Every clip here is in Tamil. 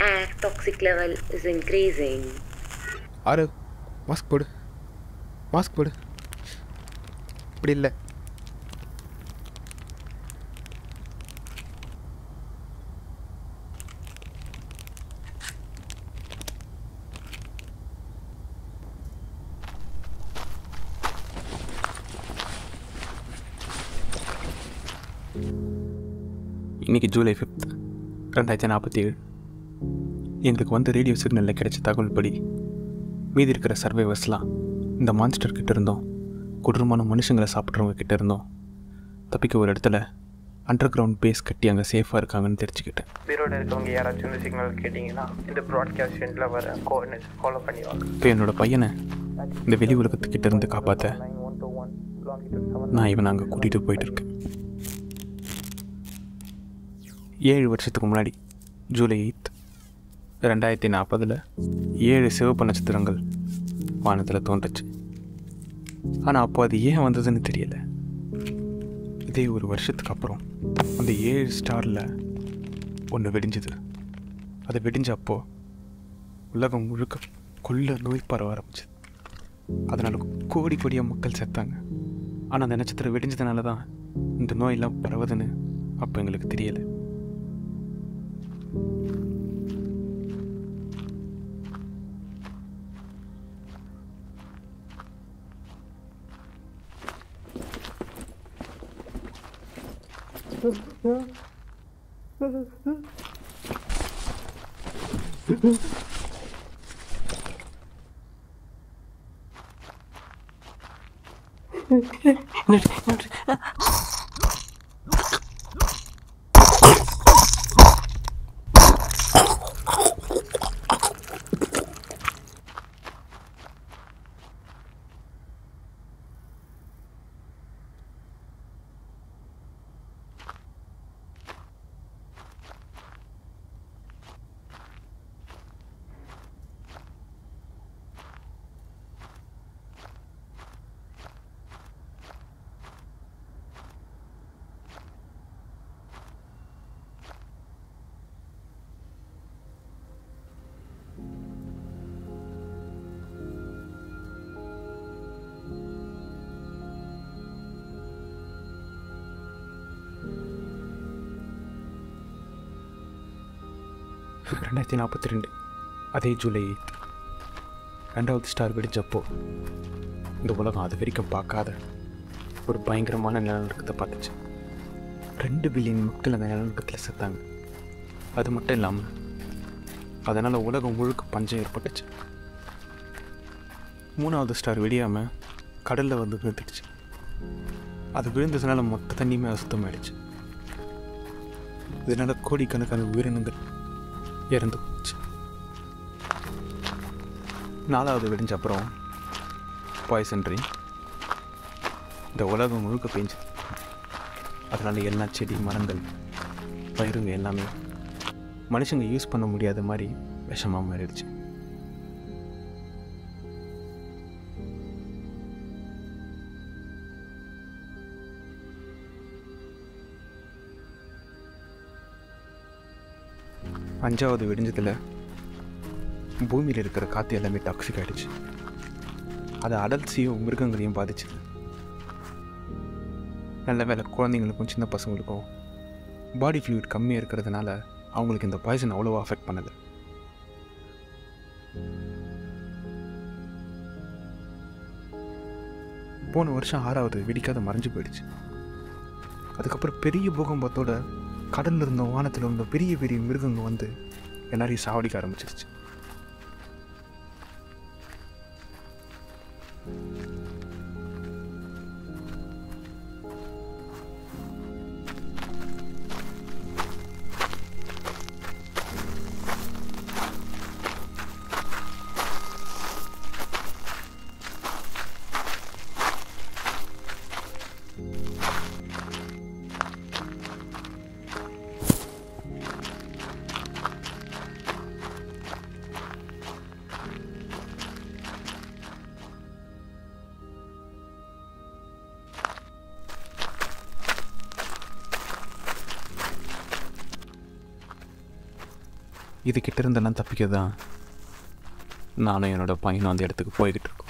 air toxic level is increasing. ஆறு மாஸ்க் போடு மாஸ்க் போடு இப்படி இல்லை இன்னைக்கு ஜூலை ஃபிஃப்த் ரெண்டாயிரத்தி நாற்பத்தி ஏழு எங்களுக்கு வந்து ரேடியோ சிக்னலில் கிடைச்ச தகவல் படி மீதி இருக்கிற சர்வைவர்ஸ்லாம் இந்த மான்ஸ்டர் கிட்ட இருந்தோம் கொடூரமான மனுஷங்களை சாப்பிட்றவங்க கிட்ட இருந்தோம் தப்பிக்க ஒரு இடத்துல அண்டர் கிரவுண்ட் பேஸ் கட்டி அங்கே சேஃபாக இருக்காங்கன்னு தெரிஞ்சுக்கிட்டேன் பீரோட இருக்கவங்க யாராச்சும் இந்த சிக்னல் கேட்டிங்கன்னா இந்த ப்ராட்காஸ்ட் எண்டில் வர கோஆர்டினேட்ஸ் ஃபாலோ பண்ணிவாங்க இப்போ என்னோட பையனை இந்த வெளி உலகத்துக்கிட்ட இருந்து காப்பாற்ற nine one two one longitude seven நான் இவனை அங்கே கூட்டிகிட்டு போயிட்டு இருக்கேன் ஏழு வருஷத்துக்கு முன்னாடி ஜூலை எயித் ரெண்டாயிரத்தி நாற்பதில் ஏழு சிவப்பு நட்சத்திரங்கள் வானத்தில் தோன்றுச்சு ஆனால் அப்போ அது ஏன் வந்ததுன்னு தெரியல இதே ஒரு வருஷத்துக்கு அப்புறம் அந்த ஏழு ஸ்டாரில் ஒன்று வெடிஞ்சுது அது வெடிஞ்ச அப்போ உலகம் முழுக்க கொள்ள நோய் பரவ ஆரம்பிச்சது அதனால் கோடி கோடியாக மக்கள் செத்தாங்க ஆனால் அந்த நட்சத்திரம் வெடிஞ்சதுனால தான் இந்த நோயெல்லாம் பரவுதுன்னு அப்போ எங்களுக்கு தெரியலை ரெண்டாயிரத்தி நாற்பத்தி ரெண்டு அதே ஜூலை எயித் ரெண்டாவது ஸ்டார் வெடிச்சப்போ இந்த உலகம் அது வரைக்கும் பார்க்காத ஒரு பயங்கரமான நிலநடுக்கத்தை பார்த்துச்சு ரெண்டு பில்லியன் மக்கள் அந்த நிலநடுக்கத்தில் செத்தாங்க அது மட்டும் இல்லாமல் அதனால் உலகம் முழுக்க பஞ்சம் ஏற்பட்டுச்சு மூணாவது ஸ்டார் வெடியாமல் கடலில் வந்து விழுந்துடுச்சு அது விழுந்ததுனால மொத்த தண்ணியுமே அசுத்தமாயிடுச்சு இதனால் கோடிக்கணக்கான உயிரினங்கள் இறந்து போச்சு நாலாவது வெடிஞ்ச அப்புறம் பாய்சன் ரெயின் இந்த உலகம் முழுக்க பெஞ்சுது அதனால் எல்லா செடி மரங்கள் பயிருங்க எல்லாமே மனுஷங்க யூஸ் பண்ண முடியாத மாதிரி விஷமாக மாறிடுச்சு அஞ்சாவது வெடிஞ்சதில் பூமியில் இருக்கிற காற்று எல்லாமே டாக்ஸிக் ஆகிடுச்சு அது அடல்ட்ஸையும் மிருகங்களையும் பாதிச்சுது நல்ல வேலை குழந்தைங்களுக்கும் சின்ன பசங்களுக்கும் பாடி ஃப்ளூயிட் கம்மியாக இருக்கிறதுனால அவங்களுக்கு இந்த பாய்சன் அவ்வளோவா அஃபெக்ட் பண்ணது போன வருஷம் ஆறாவது வெடிக்காத மறைஞ்சு போயிடுச்சு அதுக்கப்புறம் பெரிய பூகம்பத்தோட கடல்ல இருந்த வானத்தில் இருந்த பெரிய பெரிய மிருகங்க வந்து எல்லாரையும் சாவடிக்க ஆரம்பிச்சிருச்சு இது கிட்ட இருந்தெல்லாம் தப்பிக்க தான் நானும் என்னோட பையனும் அந்த இடத்துக்கு போய்கிட்டு இருக்கோம்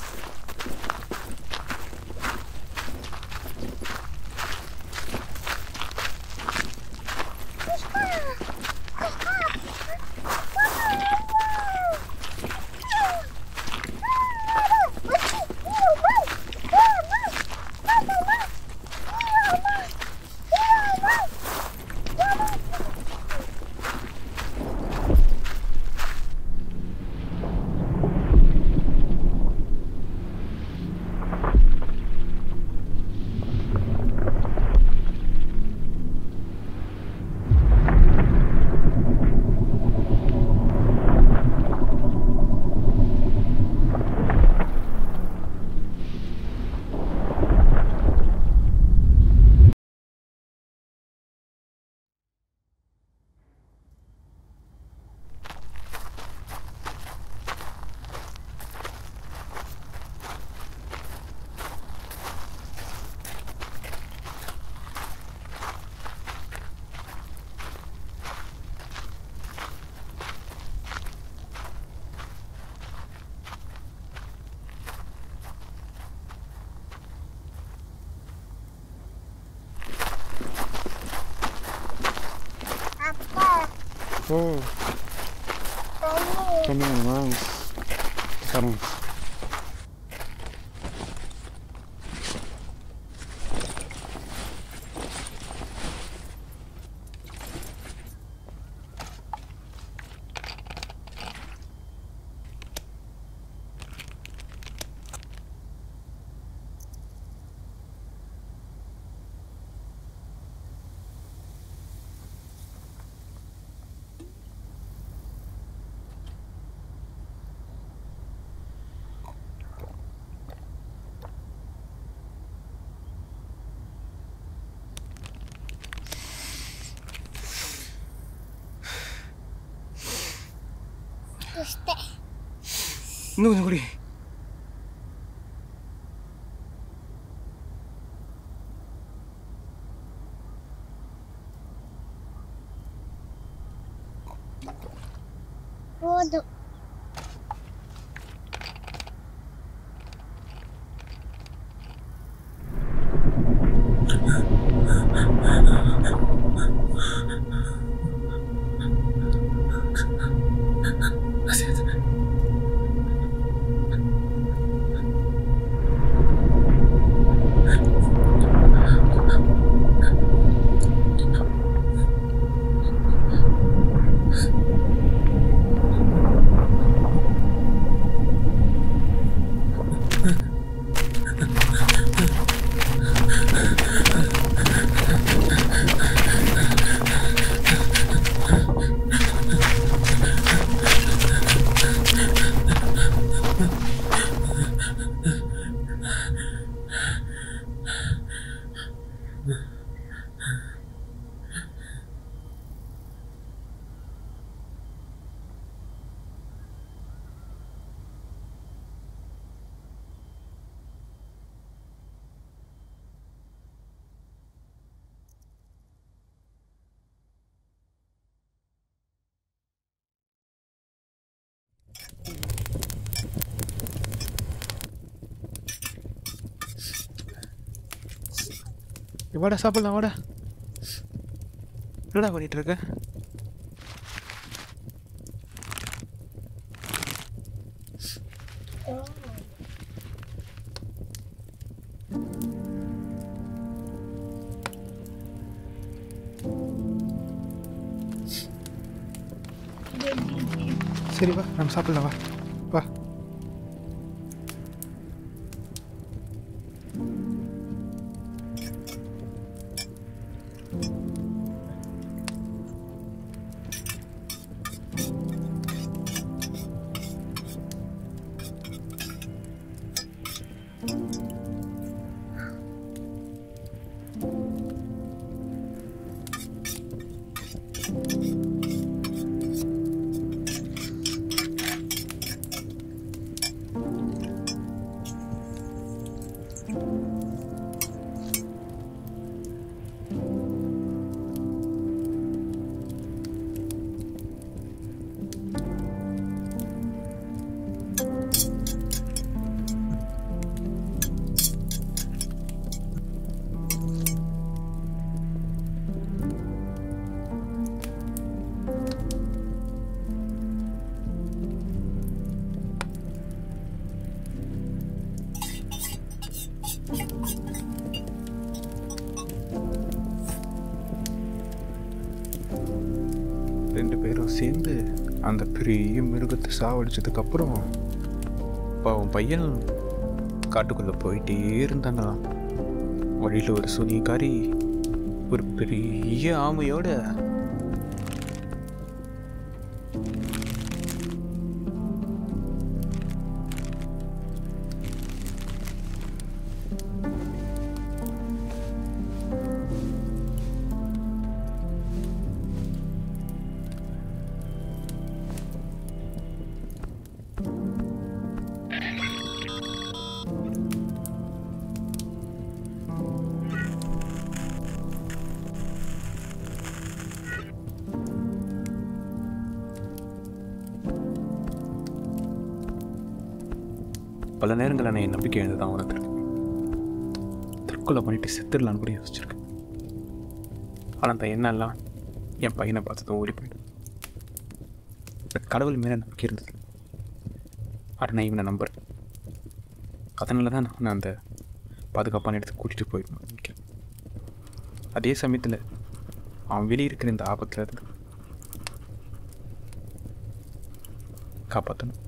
ஓ தண்ணி வேணுமா தரோம் இன்னும் கொஞ்சம் குடி போதும் வாடா சாப்பிடலாம் வாடா என்னடா பண்ணிட்டு இருக்க சரி வா நம்ம சாப்பிடலாம் வா வா ரெண்டு பேரும் சேர்ந்து அந்த பெரிய மிருகத்தை சாவடிச்சதுக்கப்புறம் பாவம் பையன் காட்டுக்குள்ளே போயிட்டே இருந்தாங்களாம் வழியில் ஒரு சுனிகாரி ஒரு பெரிய ஆமையோட பல நேரங்களில் நான் என் நம்பிக்கை எழுந்து தான் உணர்ந்திருக்கேன் தற்கொலை பண்ணிட்டு செத்துடலான்னு கூட யோசிச்சிருக்கேன் ஆனால் அந்த எண்ணெல்லாம் என் பையனை பார்த்ததும் ஓடி போயிடும் இந்த கடவுள் மேலே நம்பிக்கை இருந்தது ஆனால் நான் இவனை நம்புறேன் அதனால தான் நான் அந்த பாதுகாப்பான இடத்துக்கு கூட்டிகிட்டு போயிடணும் நினைக்கிறேன் அதே சமயத்தில் அவன் வெளியே இருக்கிற இந்த ஆபத்தில் இருந்து காப்பாற்றணும்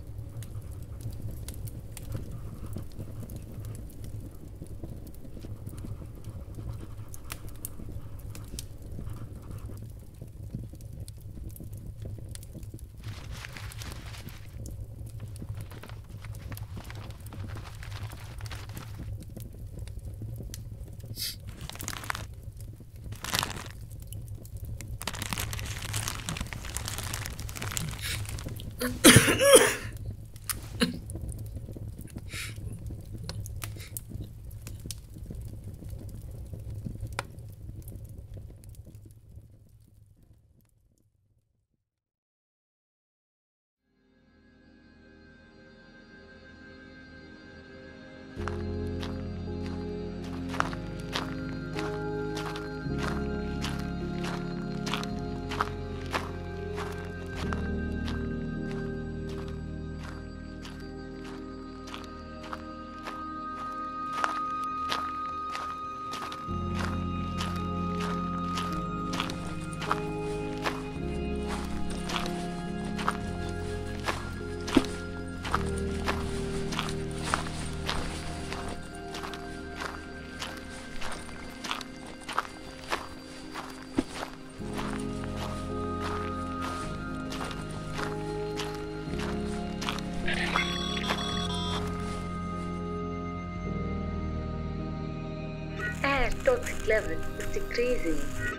Air toxic level is decreasing.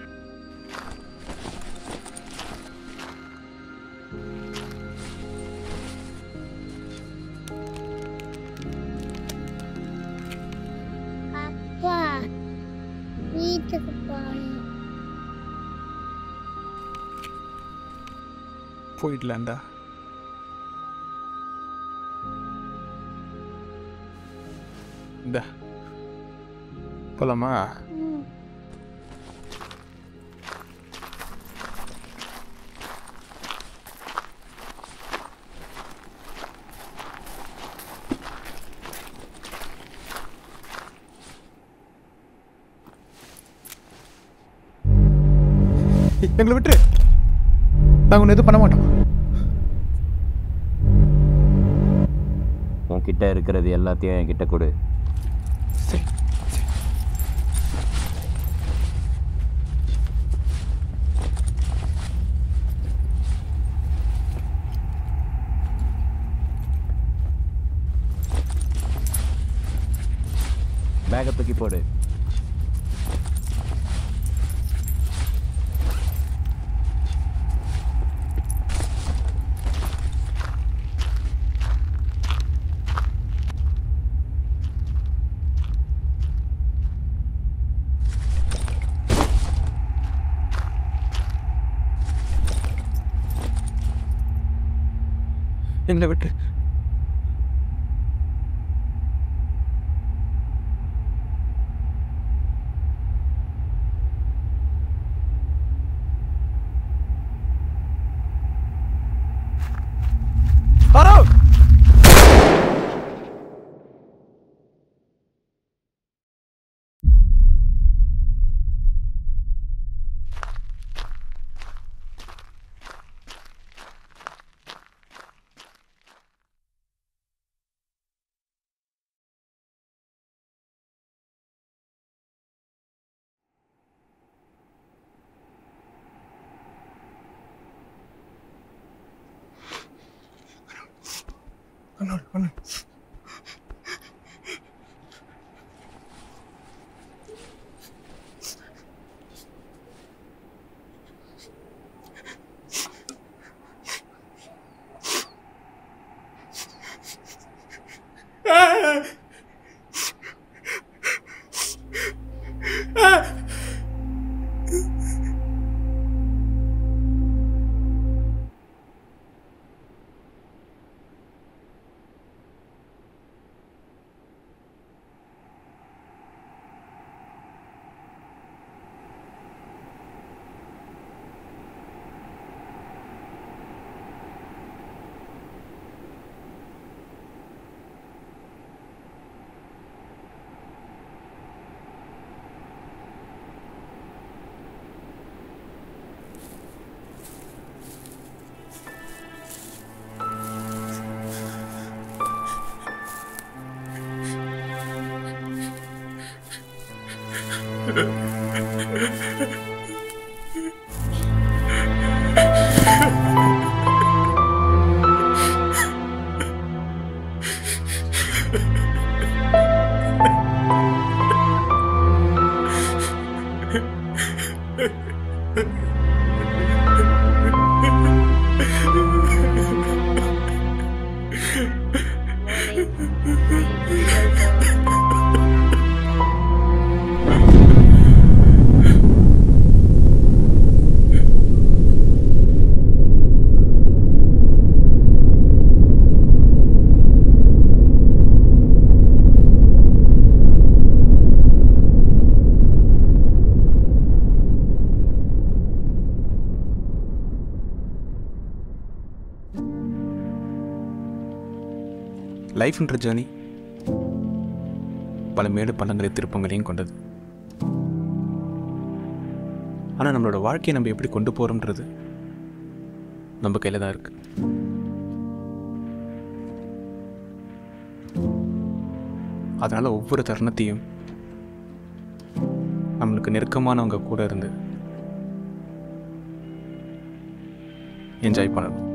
அப்பா வீட்டுக்கு போகணும் போயிடலாண்டா இந்த போலாமா ம். ஏய், எங்களை விட்டுரு நாங்கள் ஒன்று எதுவும் பண்ண மாட்டோம் உன்கிட்ட இருக்கிறது எல்லாத்தையும் என்கிட்ட கொடு சரி சரி பேக்கை தூக்கி போடு எங்களை விட்டு ஆரவ் கண்ணோடு கண்ணு லைஃப்ன்ற ஜேர்னி பல மேடு பள்ளங்களை திருப்பங்களையும் கொண்டது ஆனால் நம்மளோட வாழ்க்கையை நம்ம எப்படி கொண்டு போகிறோம்ன்றது நம்ம கையில் தான் இருக்கு அதனால் ஒவ்வொரு தருணத்தையும் நம்மளுக்கு நெருக்கமானவங்க கூட இருந்து என்ஜாய் பண்ணணும்